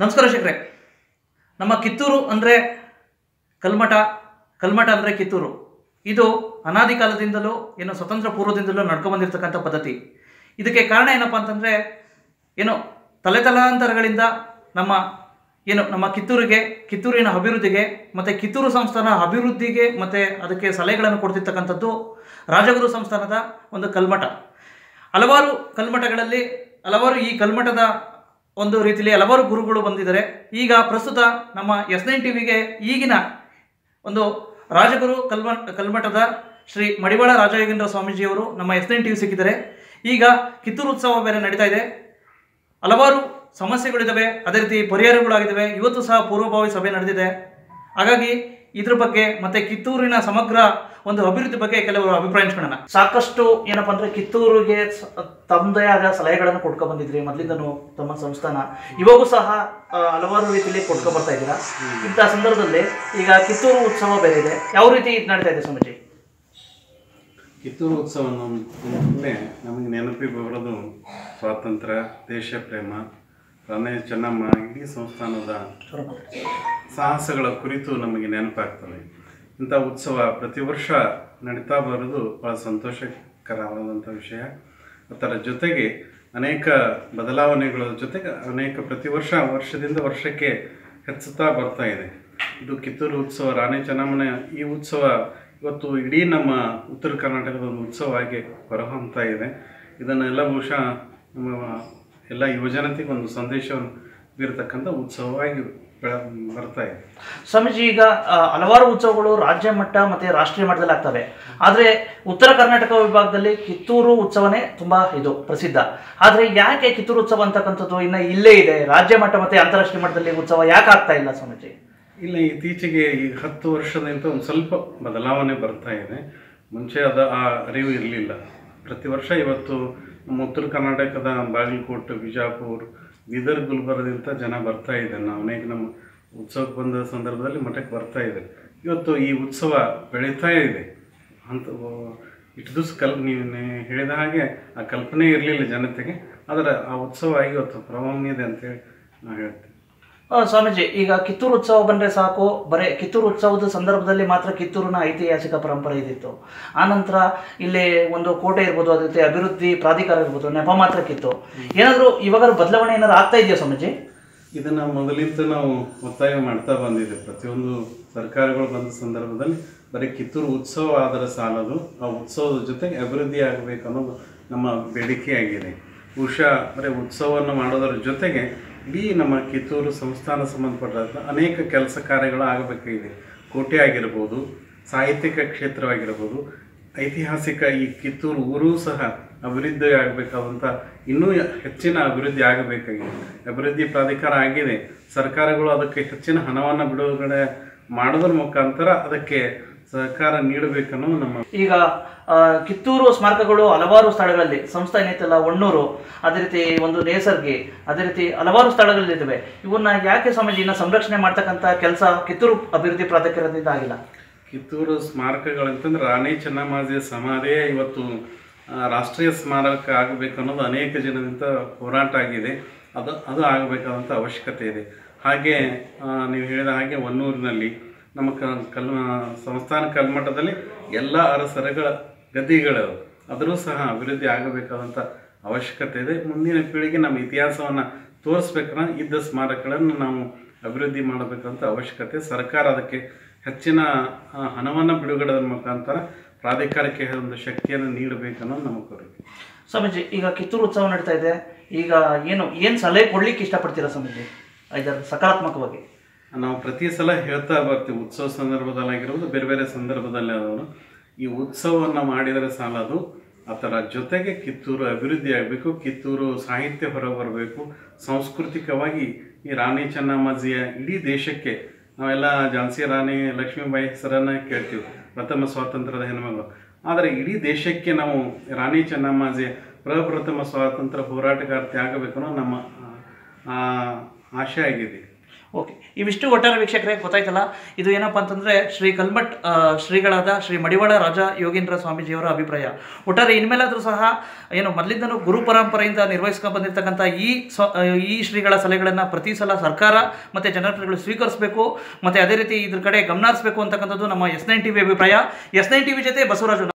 ನಮಸ್ಕಾರ ಶೇಖರೆ ನಮ್ಮ ಕಿತ್ತೂರು ಅಂದರೆ ಕಲ್ಮಠ ಕಲ್ಮಠ ಅಂದರೆ ಕಿತ್ತೂರು ಇದು ಅನಾದಿ ಕಾಲದಿಂದಲೂ ಏನು ಸ್ವತಂತ್ರ ಪೂರ್ವದಿಂದಲೂ ನಡ್ಕೊಂಬಂದಿರ್ತಕ್ಕಂಥ ಪದ್ಧತಿ ಇದಕ್ಕೆ ಕಾರಣ ಏನಪ್ಪ ಅಂತಂದರೆ ಏನು ತಲೆತಲಾಂತರಗಳಿಂದ ನಮ್ಮ ಏನು ನಮ್ಮ ಕಿತ್ತೂರಿಗೆ ಕಿತ್ತೂರಿನ ಅಭಿವೃದ್ಧಿಗೆ ಮತ್ತು ಕಿತ್ತೂರು ಸಂಸ್ಥಾನ ಅಭಿವೃದ್ಧಿಗೆ ಮತ್ತು ಅದಕ್ಕೆ ಸಲಹೆಗಳನ್ನು ಕೊಡ್ತಿರ್ತಕ್ಕಂಥದ್ದು ರಾಜಗುರು ಸಂಸ್ಥಾನದ ಒಂದು ಕಲ್ಮಠ ಹಲವಾರು ಕಲ್ಮಠಗಳಲ್ಲಿ ಹಲವಾರು ಈ ಕಲ್ಮಠದ ಒಂದು ರೀತಿಯಲ್ಲಿ ಹಲವಾರು ಗುರುಗಳು ಬಂದಿದ್ದಾರೆ ಈಗ ಪ್ರಸ್ತುತ ನಮ್ಮ ಎಸ್ ನೈನ್ ಟಿ ವಿಗೆ ಈಗಿನ ಒಂದು ರಾಜಗುರು ಕಲ್ಮ ಕಲ್ಮಠದ ಶ್ರೀ ಮಡಿವಾಳ ರಾಜಯೋಗೇಂದ್ರ ಸ್ವಾಮೀಜಿಯವರು ನಮ್ಮ ಎಸ್ ನೈನ್ ಟಿ ವಿ ಸಿಕ್ಕಿದ್ದಾರೆ ಈಗ ಕಿತ್ತೂರು ಉತ್ಸವ ಬೇರೆ ನಡೀತಾ ಇದೆ ಹಲವಾರು ಸಮಸ್ಯೆಗಳಿದ್ದಾವೆ ಅದೇ ರೀತಿ ಪರಿಹಾರಗಳಾಗಿದ್ದಾವೆ ಇವತ್ತು ಸಹ ಪೂರ್ವಭಾವಿ ಸಭೆ ನಡೆದಿದೆ ಹಾಗಾಗಿ ಇದ್ರ ಬಗ್ಗೆ ಮತ್ತೆ ಕಿತ್ತೂರಿನ ಸಮಗ್ರ ಒಂದು ಅಭಿವೃದ್ಧಿ ಬಗ್ಗೆ ಕೆಲವರು ಅಭಿಪ್ರಾಯ ಹಂಚ್ಕೊಳ್ಳೋಣ ಸಾಕಷ್ಟು ಏನಪ್ಪಾ ಅಂದ್ರೆ ಕಿತ್ತೂರಿಗೆ ಸ- ತಮ್ಮದೇ ಆದ ಸಲಹೆಗಳನ್ನು ಕೊಡ್ಕೊ ಬಂದಿದ್ರಿ ಮೊದಲಿಂದನೂ ತಮ್ಮ ಸಂಸ್ಥಾನ ಇವಾಗೂ ಸಹ ಆ, ಹಲವಾರು ರೀತಿಯಲ್ಲಿ ಕೊಡ್ಕೊ ಬರ್ತಾ ಇದ್ದೀರಾ ಇಂಥ ಸಂದರ್ಭದಲ್ಲಿ ಈಗ ಕಿತ್ತೂರು ಉತ್ಸವ ಬೇರೆ ಇದೆ ಯಾವ ರೀತಿ ಇದು ನಡೀತಾ ಇದೆ ಸ್ವಾಮೀಜಿ ಕಿತ್ತೂರು ಉತ್ಸವ ನಮ್ಮಲ್ಲೇ ನಮಗೆ ನೆನಪಿಗೆ ಬರೋದು ಸ್ವಾತಂತ್ರ್ಯ ದೇಶ ಪ್ರೇಮ ರಾಣಿ ಚೆನ್ನಮ್ಮ ಇಡೀ ಸಂಸ್ಥಾನದ ಸಾಹಸಗಳ ಕುರಿತು ನಮಗೆ ನೆನಪಾಗ್ತವೆ ಇಂಥ ಉತ್ಸವ ಪ್ರತಿ ವರ್ಷ ನಡೀತಾ ಬರೋದು ಭಾಳ ಸಂತೋಷಕರವಾದಂಥ ವಿಷಯ ಅದರ ಜೊತೆಗೆ ಅನೇಕ ಬದಲಾವಣೆಗಳ ಜೊತೆಗೆ ಅನೇಕ ಪ್ರತಿ ವರ್ಷ ವರ್ಷದಿಂದ ವರ್ಷಕ್ಕೆ ಹೆಚ್ಚುತ್ತಾ ಬರ್ತಾ ಇದೆ ಇದು ಕಿತ್ತೂರು ಉತ್ಸವ ರಾಣಿ ಚೆನ್ನಮ್ಮನ ಈ ಉತ್ಸವ ಇವತ್ತು ಇಡೀ ನಮ್ಮ ಉತ್ತರ ಕರ್ನಾಟಕದ ಒಂದು ಉತ್ಸವವಾಗಿ ಹೊರಹೊಮ್ತಾ ಇದೆ ಇದನ್ನೆಲ್ಲ ಬಹುಶಃ ನಮ್ಮ ಎಲ್ಲ ಯುವಜನತೆಗೆ ಒಂದು ಸಂದೇಶವನ್ನು ಬೀರತಕ್ಕಂಥ ಉತ್ಸವವಾಗಿ ಬೆಳ ಬರ್ತಾ ಇದೆ ಸ್ವಾಮೀಜಿ ಈಗ ಆ, ಹಲವಾರು ಉತ್ಸವಗಳು ರಾಜ್ಯ ಮಟ್ಟ ಮತ್ತೆ ರಾಷ್ಟ್ರೀಯ ಮಟ್ಟದಲ್ಲಿ ಆಗ್ತವೆ ಆದ್ರೆ ಉತ್ತರ ಕರ್ನಾಟಕ ವಿಭಾಗದಲ್ಲಿ ಕಿತ್ತೂರು ಉತ್ಸವನೇ ತುಂಬಾ ಇದು ಪ್ರಸಿದ್ಧ ಆದ್ರೆ ಯಾಕೆ ಕಿತ್ತೂರು ಉತ್ಸವ ಅಂತಕ್ಕಂಥದ್ದು ಇನ್ನ ಇಲ್ಲೇ ಇದೆ ರಾಜ್ಯ ಮಟ್ಟ ಮತ್ತೆ ಅಂತಾರಾಷ್ಟ್ರೀಯ ಮಟ್ಟದಲ್ಲಿ ಉತ್ಸವ ಯಾಕೆ ಆಗ್ತಾ ಇಲ್ಲ ಸ್ವಾಮೀಜಿ ಇಲ್ಲ ಇತ್ತೀಚೆಗೆ ಈಗ ಹತ್ತು ವರ್ಷದಿಂದ ಒಂದು ಸ್ವಲ್ಪ ಬದಲಾವಣೆ ಬರ್ತಾ ಇದೆ ಮುಂಚೆ ಅದ ಆ ಅರಿವು ಇರಲಿಲ್ಲ ಪ್ರತಿ ವರ್ಷ ಇವತ್ತು ನಮ್ಮ ಉತ್ತರ ಕರ್ನಾಟಕದ ಬಾಗಲಕೋಟೆ ಬಿಜಾಪುರ ಬೀದರ್ ಗುಲ್ಬರ್ಗದಿಂದ ಜನ ಬರ್ತಾ ಇದ್ದಾರೆ ನಾವು ಅನೇಕ ನಮ್ಮ ಉತ್ಸವಕ್ಕೆ ಬಂದ ಸಂದರ್ಭದಲ್ಲಿ ಮಠಕ್ಕೆ ಬರ್ತಾ ಇದೆ ಇವತ್ತು ಈ ಉತ್ಸವ ಬೆಳೀತಾ ಇದೆ ಅಂತ ಇಷ್ಟು ದಿವಸ ಕಲ್ ನೀವು ನೀವು ಹೇಳಿದ ಹಾಗೆ ಆ ಕಲ್ಪನೆ ಇರಲಿಲ್ಲ ಜನತೆಗೆ ಆದರೆ ಆ ಉತ್ಸವ ಆಗಿ ಇವತ್ತು ಪ್ರಭಾವನಿದೆ ಅಂತೇಳಿ ನಾವು ಹೇಳ್ತೀವಿ ಆ, ಸ್ವಾಮೀಜಿ ಈಗ ಕಿತ್ತೂರು ಉತ್ಸವ ಬಂದ್ರೆ ಸಾಕು ಬರೇ ಕಿತ್ತೂರು ಉತ್ಸವದ ಸಂದರ್ಭದಲ್ಲಿ ಮಾತ್ರ ಕಿತ್ತೂರಿನ ಐತಿಹಾಸಿಕ ಪರಂಪರೆ ಇದ್ದಿತ್ತು ಆನಂತರ ಇಲ್ಲಿ ಒಂದು ಕೋಟೆ ಇರ್ಬೋದು ಅದೇ ರೀತಿ ಅಭಿವೃದ್ಧಿ ಪ್ರಾಧಿಕಾರ ಇರ್ಬೋದು ನೆಪ ಮಾತ್ರ ಕಿತ್ತು ಏನಾದರೂ ಇವಾಗ ಬದಲಾವಣೆ ಏನಾದ್ರು ಆಗ್ತಾ ಇದೆಯಾ ಸ್ವಾಮೀಜಿ ಇದನ್ನು ಮೊದಲಿಂದ ನಾವು ಒತ್ತಾಯ ಮಾಡ್ತಾ ಬಂದಿದೆ ಪ್ರತಿಯೊಂದು ಸರ್ಕಾರಗಳು ಬಂದ ಸಂದರ್ಭದಲ್ಲಿ ಬರೀ ಕಿತ್ತೂರು ಉತ್ಸವ ಆದರೆ ಸಾಲದು ಆ ಉತ್ಸವದ ಜೊತೆಗೆ ಅಭಿವೃದ್ಧಿ ಆಗಬೇಕು ಅನ್ನೋದು ನಮ್ಮ ಬೇಡಿಕೆಯಾಗಿದೆ ಬಹುಶಃ ಬರೀ ಉತ್ಸವವನ್ನು ಮಾಡೋದರ ಜೊತೆಗೆ ಇಡೀ ನಮ್ಮ ಕಿತ್ತೂರು ಸಂಸ್ಥಾನ ಸಂಬಂಧಪಟ್ಟ ಅನೇಕ ಕೆಲಸ ಕಾರ್ಯಗಳು ಆಗಬೇಕಾಗಿದೆ ಕೋಟೆ ಆಗಿರ್ಬೋದು ಸಾಹಿತ್ಯಿಕ ಕ್ಷೇತ್ರವಾಗಿರ್ಬೋದು ಐತಿಹಾಸಿಕ ಈ ಕಿತ್ತೂರು ಊರೂ ಸಹ ಅಭಿವೃದ್ಧಿ ಆಗಬೇಕಾದಂಥ ಇನ್ನೂ ಹೆಚ್ಚಿನ ಅಭಿವೃದ್ಧಿ ಆಗಬೇಕಾಗಿದೆ ಅಭಿವೃದ್ಧಿ ಪ್ರಾಧಿಕಾರ ಆಗಿದೆ ಸರ್ಕಾರಗಳು ಅದಕ್ಕೆ ಹೆಚ್ಚಿನ ಹಣವನ್ನು ಬಿಡುಗಡೆ ಮಾಡೋದ್ರ ಮುಖಾಂತರ ಅದಕ್ಕೆ ಸಹಕಾರ ನೀಡಬೇಕನ್ನೋದು ನಮ್ಮ ಈಗ ಆ, ಕಿತ್ತೂರು ಸ್ಮಾರಕಗಳು ಹಲವಾರು ಸ್ಥಳಗಳಲ್ಲಿ ಸಂಸ್ಥೆ ಏನೈತಲ್ಲ ಒಣ್ಣೂರು ಅದೇ ರೀತಿ ಒಂದು ನೇಸರ್ಗಿ ಅದೇ ರೀತಿ ಹಲವಾರು ಸ್ಥಳಗಳಿದ್ದಾವೆ ಇವನ್ನ ಯಾಕೆ ಸ್ವಾಮೀಜಿ ಇನ್ನ ಸಂರಕ್ಷಣೆ ಮಾಡ್ತಕ್ಕಂಥ ಕೆಲಸ ಕಿತ್ತೂರು ಅಭಿವೃದ್ಧಿ ಪ್ರಾಧಿಕಾರದಿಂದ ಆಗಿಲ್ಲ ಕಿತ್ತೂರು ಸ್ಮಾರಕಗಳಂತಂದ್ರೆ ರಾಣಿ ಚೆನ್ನಮ್ಮಾಜಿಯ ಸಮಾಧಿಯೇ ಇವತ್ತು ಆ, ರಾಷ್ಟ್ರೀಯ ಸ್ಮಾರಕ ಆಗಬೇಕು ಅನ್ನೋದು ಅನೇಕ ಜನದಿಂದ ಹೋರಾಟ ಆಗಿದೆ ಅದು ಅದು ಆಗಬೇಕಾದಂಥ ಅವಶ್ಯಕತೆ ಇದೆ ಹಾಗೆ ಆ, ನೀವು ಹೇಳಿದ ಹಾಗೆ ಹೊನ್ನೂರಿನಲ್ಲಿ ನಮ್ಮ ಕ ಕಲ್ ಸಂಸ್ಥಾನ ಕಲ್ಮಠದಲ್ಲಿ ಎಲ್ಲ ಅರಸರಗಳ ಗದ್ದಿಗಳು ಅದರೂ ಸಹ ಅಭಿವೃದ್ಧಿ ಆಗಬೇಕಾದಂಥ ಅವಶ್ಯಕತೆ ಇದೆ ಮುಂದಿನ ಪೀಳಿಗೆ ನಮ್ಮ ಇತಿಹಾಸವನ್ನು ತೋರಿಸ್ಬೇಕನ್ನ ಇದ್ದ ಸ್ಮಾರಕಗಳನ್ನು ನಾವು ಅಭಿವೃದ್ಧಿ ಮಾಡಬೇಕಂತ ಅವಶ್ಯಕತೆ ಸರ್ಕಾರ ಅದಕ್ಕೆ ಹೆಚ್ಚಿನ ಆ, ಹಣವನ್ನು ಬಿಡುಗಡೆ ಮುಖಾಂತರ ಪ್ರಾಧಿಕಾರಕ್ಕೆ ಒಂದು ಶಕ್ತಿಯನ್ನು ನೀಡಬೇಕನ್ನೋದು ನಮ್ಮ ಕೋರಿಕೆ ಸ್ವಾಮೀಜಿ ಈಗ ಕಿತ್ತೂರು ಉತ್ಸವ ನಡೀತಾ ಇದೆ ಈಗ ಏನು ಏನು ಸಲಹೆ ಕೊಡ್ಲಿಕ್ಕೆ ಇಷ್ಟಪಡ್ತೀರಾ ಸ್ವಾಮೀಜಿ ಇದರ ಸಕಾರಾತ್ಮಕವಾಗಿ ನಾವು ಪ್ರತಿ ಸಲ ಹೇಳ್ತಾ ಬರ್ತೀವಿ ಉತ್ಸವ ಸಂದರ್ಭದಲ್ಲಾಗಿರ್ಬೋದು ಬೇರೆ ಬೇರೆ ಸಂದರ್ಭದಲ್ಲಿ ಆದವರು ಈ ಉತ್ಸವವನ್ನು ಮಾಡಿದರೆ ಸಾಲದು ಅದರ ಜೊತೆಗೆ ಕಿತ್ತೂರು ಅಭಿವೃದ್ಧಿ ಆಗಬೇಕು ಕಿತ್ತೂರು ಸಾಹಿತ್ಯ ಹೊರಬರಬೇಕು ಸಾಂಸ್ಕೃತಿಕವಾಗಿ ಈ ರಾಣಿ ಚೆನ್ನಮ್ಮಾಜಿಯ ಇಡೀ ದೇಶಕ್ಕೆ ನಾವೆಲ್ಲ ಝಾನ್ಸಿ ರಾಣಿ ಲಕ್ಷ್ಮೀಬಾಯಿ ಹೆಸರನ್ನು ಕೇಳ್ತೀವಿ ಪ್ರಥಮ ಸ್ವಾತಂತ್ರ್ಯದ ಹೆಣ್ಮಗಳು ಆದರೆ ಇಡೀ ದೇಶಕ್ಕೆ ನಾವು ರಾಣಿ ಚೆನ್ನಮ್ಮಾಜಿಯ ಪ್ರಪ್ರಥಮ ಸ್ವಾತಂತ್ರ್ಯ ಹೋರಾಟಗಾರ್ತಿ ಆಗಬೇಕು ಅನ್ನೋ ನಮ್ಮ ಆ, ಆ, ಆಶೆ ಆಗಿದೆ ಓಕೆ ಇವಿಷ್ಟು ಒಟ್ಟಾರೆ ವೀಕ್ಷಕರೇ ಗೊತ್ತಾಯ್ತಲ್ಲ ಇದು ಏನಪ್ಪ ಅಂತಂದರೆ ಶ್ರೀ ಕಲ್ಮಠ್ ಆ, ಶ್ರೀಗಳಾದ ಶ್ರೀ ಮಡಿವಾಳ ರಾಜ ಯೋಗೇಂದ್ರ ಸ್ವಾಮೀಜಿಯವರ ಅಭಿಪ್ರಾಯ ಒಟ್ಟಾರೆ ಇನ್ಮೇಲಾದರೂ ಸಹ ಏನು ಮೊದಲಿಂದನೂ ಗುರು ಪರಂಪರೆಯಿಂದ ನಿರ್ವಹಿಸ್ಕೊಂಡು ಬಂದಿರತಕ್ಕಂಥ ಈ ಸ್ವ ಆ, ಈ ಶ್ರೀಗಳ ಸಲಹೆಗಳನ್ನು ಪ್ರತಿ ಸಲ ಸರ್ಕಾರ ಮತ್ತು ಜನಪ್ರತಿನಿಧಿಗಳು ಸ್ವೀಕರಿಸಬೇಕು ಮತ್ತು ಅದೇ ರೀತಿ ಇದ್ರ ಕಡೆ ಗಮನ ಹರಿಸಬೇಕು ಅಂತಕ್ಕಂಥದ್ದು ನಮ್ಮ ಎಸ್ ನೈನ್ ಟಿ ವಿ ಅಭಿಪ್ರಾಯ ಎಸ್ ನೈನ್ ಟಿ ವಿ ಜೊತೆ ಬಸವರಾಜು